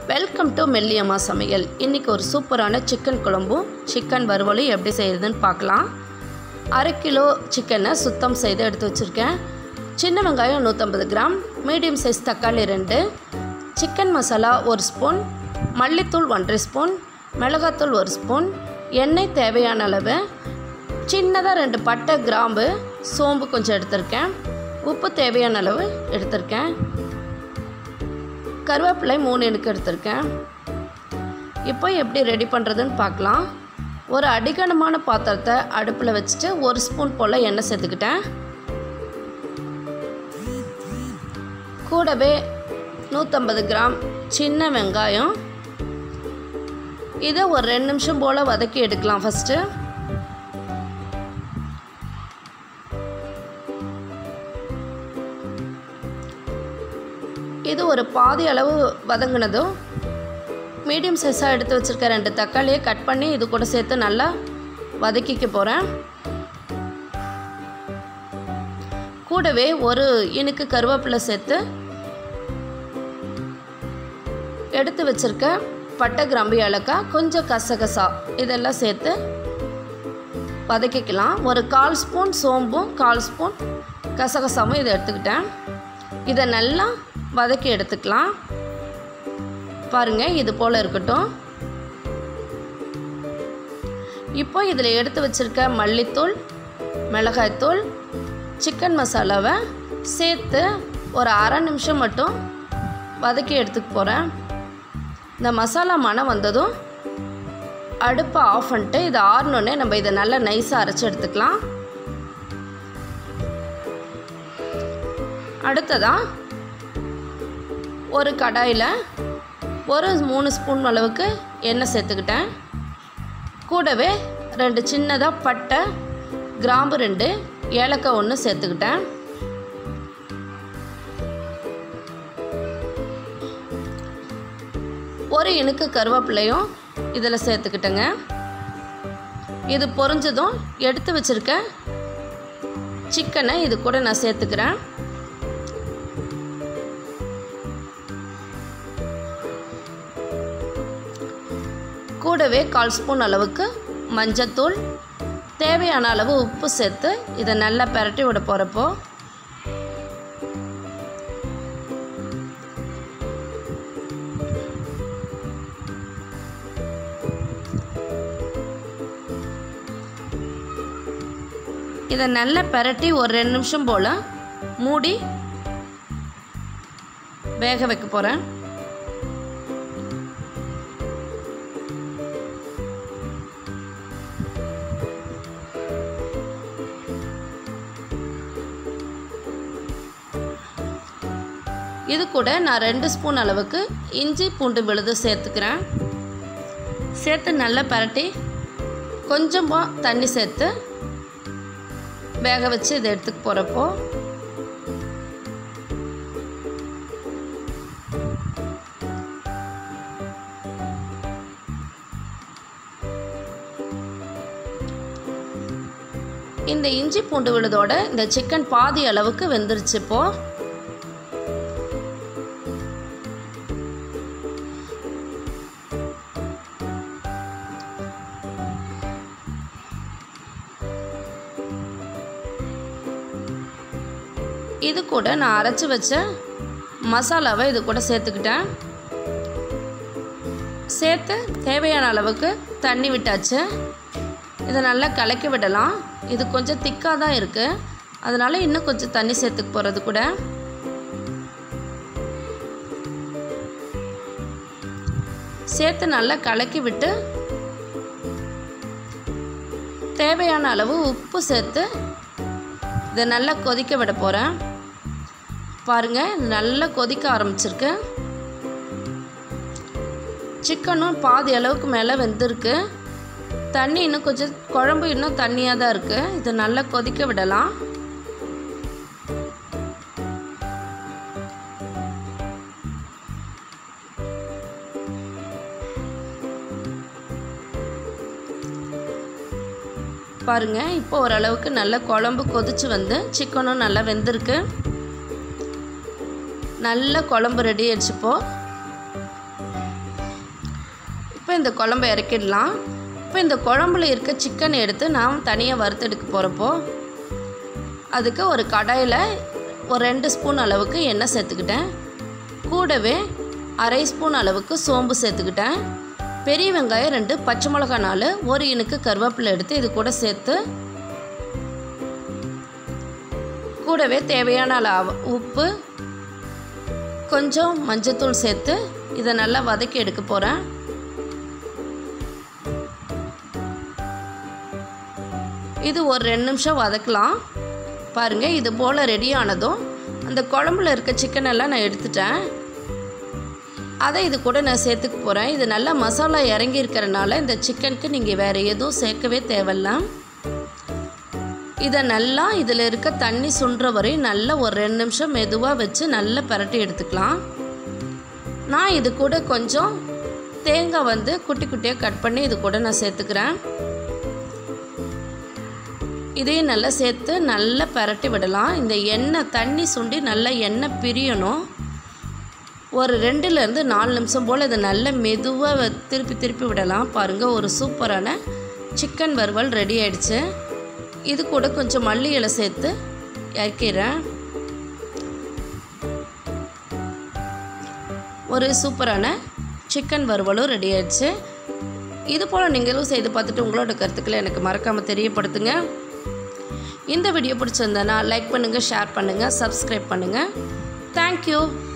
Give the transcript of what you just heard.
welcome to மெல்லியம்மா சமையல் இன்றைக்கி ஒரு சூப்பரான சிக்கன் குழம்பும் சிக்கன் வறுவலும் எப்படி செய்கிறதுன்னு பார்க்கலாம் அரை கிலோ சிக்கனை சுத்தம் செய்து எடுத்து வச்சுருக்கேன் சின்ன வெங்காயம் நூற்றம்பது கிராம் மீடியம் சைஸ் தக்காளி ரெண்டு சிக்கன் மசாலா ஒரு ஸ்பூன் மல்லித்தூள் ஒன்றரை ஸ்பூன் மிளகாத்தூள் ஒரு ஸ்பூன் எண்ணெய் தேவையான அளவு சின்னதாக ரெண்டு பட்டை கிராம்பு சோம்பு கொஞ்சம் எடுத்திருக்கேன் உப்பு தேவையான அளவு எடுத்திருக்கேன் கருவேப்பிலை மூணு எனக்கு எடுத்திருக்கேன் இப்போ எப்படி ரெடி பண்ணுறதுன்னு பார்க்கலாம் ஒரு அடிகனமான பாத்திரத்தை அடுப்பில் வச்சுட்டு ஒரு ஸ்பூன் போல் எண்ணெய் சேர்த்துக்கிட்டேன் கூடவே நூற்றம்பது கிராம் சின்ன வெங்காயம் இதை ஒரு ரெண்டு நிமிஷம் போல் வதக்கி எடுக்கலாம் ஃபஸ்ட்டு இது ஒரு பாதி அளவு வதங்கினதும் மீடியம் சைஸாக எடுத்து வச்சுருக்க ரெண்டு தக்காளியை கட் பண்ணி இது கூட சேர்த்து நல்லா வதக்கிக்க போகிறேன் கூடவே ஒரு இனுக்கு கருவேப்பிலை சேர்த்து எடுத்து வச்சுருக்க பட்டை கிராம்பு ஏலக்காய் கொஞ்சம் கசகசா இதெல்லாம் சேர்த்து வதக்கிக்கலாம் ஒரு கால் ஸ்பூன் சோம்பும் கால் ஸ்பூன் கசகசாவும் இதை எடுத்துக்கிட்டேன் இதை நல்லா வதக்கி எடுத்துக்கலாம் பாருங்கள் இது போல் இருக்கட்டும் இப்போ இதில் எடுத்து வச்சுருக்க மல்லித்தூள் மிளகாய்த்தூள் சிக்கன் மசாலாவை சேர்த்து ஒரு அரை நிமிஷம் மட்டும் வதக்கி எடுத்துக்க போகிறேன் இந்த மசாலா மனம் வந்ததும் அடுப்பை ஆஃப் பண்ணிட்டு இதை ஆறினோடனே நம்ம இதை நல்லா நைஸாக அரைச்சி எடுத்துக்கலாம் அடுத்ததாக ஒரு கடாயில் ஒரு மூணு ஸ்பூன் அளவுக்கு எண்ணெய் சேர்த்துக்கிட்டேன் கூடவே ரெண்டு சின்னதாக பட்டை கிராம்பு ரெண்டு ஏலக்காய் ஒன்று சேர்த்துக்கிட்டேன் ஒரு இனுக்கு கருவேப்பிலையும் இதில் சேர்த்துக்கிட்டேங்க இது பொரிஞ்சதும் எடுத்து வச்சுருக்க சிக்கனை இது கூட நான் சேர்த்துக்கிறேன் கூடவே கால் ஸ்பூன் அளவுக்கு மஞ்சத்தூள் தேவையான அளவு உப்பு சேர்த்து இதை நல்லா பரட்டி விட போகிறப்போ இதை நல்லா பரட்டி ஒரு ரெண்டு நிமிஷம் போல் மூடி வேக வைக்க போகிறேன் இது கூட நான் ரெண்டு ஸ்பூன் அளவுக்கு இஞ்சி பூண்டு விழுது சேர்த்துக்கிறேன் சேர்த்து நல்லா பரட்டி கொஞ்சமாக தண்ணி சேர்த்து வேக வச்சு இதை எடுத்துக்க போகிறப்போ இந்த இஞ்சி பூண்டு விழுதோட இந்த சிக்கன் பாதி அளவுக்கு வெந்துருச்சு இப்போது இது கூட நான் அரைச்சி வச்ச மசாலாவை இது கூட சேர்த்துக்கிட்டேன் சேர்த்து தேவையான அளவுக்கு தண்ணி விட்டாச்சு இதை நல்லா கலக்கி விடலாம் இது கொஞ்சம் திக்காக தான் இருக்குது அதனால் இன்னும் கொஞ்சம் தண்ணி சேர்த்துக்க போகிறது கூட சேர்த்து நல்லா கலக்கி விட்டு தேவையான அளவு உப்பு சேர்த்து இதை நல்லா கொதிக்க விட போகிறேன் பாருங்கள் இது நல்லா கொதிக்க ஆரம்பிச்சிருக்கு சிக்கனும் பாதி அளவுக்கு மேலே வெந்திருக்கு தண்ணி இன்னும் கொஞ்சம் குழம்பு இன்னும் தண்ணியாக தான் இருக்குது இதை நல்லா கொதிக்க விடலாம் பாருங்கள் இப்போ ஓரளவுக்கு நல்ல குழம்பு கொதிச்சு வந்து சிக்கனும் நல்லா வெந்திருக்கு நல்ல குழம்பு ரெடி ஆயிடுச்சுப்போ இந்த குழம்பு இறக்கிடலாம் இப்போ இந்த குழம்புல இருக்க சிக்கன் எடுத்து நான் தனியாக வறுத்தெடுக்க போகிறப்போ அதுக்கு ஒரு கடாயில் ஒரு ரெண்டு ஸ்பூன் அளவுக்கு எண்ணெய் சேர்த்துக்கிட்டேன் கூடவே அரை ஸ்பூன் அளவுக்கு சோம்பு சேர்த்துக்கிட்டேன் பெரிய வெங்காயம் ரெண்டு பச்சை மிளகா நாலு ஒரு இனுக்கு கருவேப்பிலை எடுத்து இது கூட சேர்த்து கூடவே தேவையான அளவு உப்பு கொஞ்சம் மஞ்சத்தூள் சேர்த்து இதை நல்லா வதக்கி எடுக்க போகிறேன் இது ஒரு ரெண்டு நிமிஷம் வதக்கலாம் பாருங்கள் இது போல் ரெடி ஆனதும் அந்த குழம்புல இருக்க சிக்கன் எல்லாம் நான் எடுத்துட்டேன் அதை இது கூட நான் சேர்த்துக்க போகிறேன் இது நல்லா மசாலா இறங்கி இருக்கிறனால இந்த சிக்கனுக்கு நீங்கள் வேறு எதுவும் சேர்க்கவே தேவையில்ல இதை நல்லா இதில் இருக்க தண்ணி சுண்டுற வரையும் நல்லா ஒரு ரெண்டு நிமிஷம் மெதுவாக வச்சு நல்லா பரட்டி எடுத்துக்கலாம் நான் இது கூட கொஞ்சம் தேங்காய் வந்து குட்டி குட்டியாக கட் பண்ணி இது கூட நான் சேர்த்துக்கிறேன் இதையும் நல்லா சேர்த்து நல்லா பரட்டி விடலாம் இந்த எண்ணெய் தண்ணி சுண்டி நல்லா எண்ணெய் பிரியணும் ஒரு ரெண்டுலேருந்து நாலு நிமிஷம் போல் இதை நல்லா மெதுவாக திருப்பி திருப்பி விடலாம் பாருங்கள் ஒரு சூப்பரான சிக்கன் வறுவல் ரெடி ஆயிடுச்சு இது கூட கொஞ்சம் மல்லி இலை சேர்த்து இறக்கிறேன் ஒரு சூப்பரான சிக்கன் வறுவலும் ரெடி ஆயிடுச்சு இது போல் நீங்களும் செய்து பார்த்துட்டு உங்களோட கருத்துக்களை எனக்கு மறக்காமல் தெரியப்படுத்துங்க இந்த வீடியோ பிடிச்சிருந்தேன்னா லைக் பண்ணுங்கள் ஷேர் பண்ணுங்கள் சப்ஸ்கிரைப் பண்ணுங்கள் தேங்க்யூ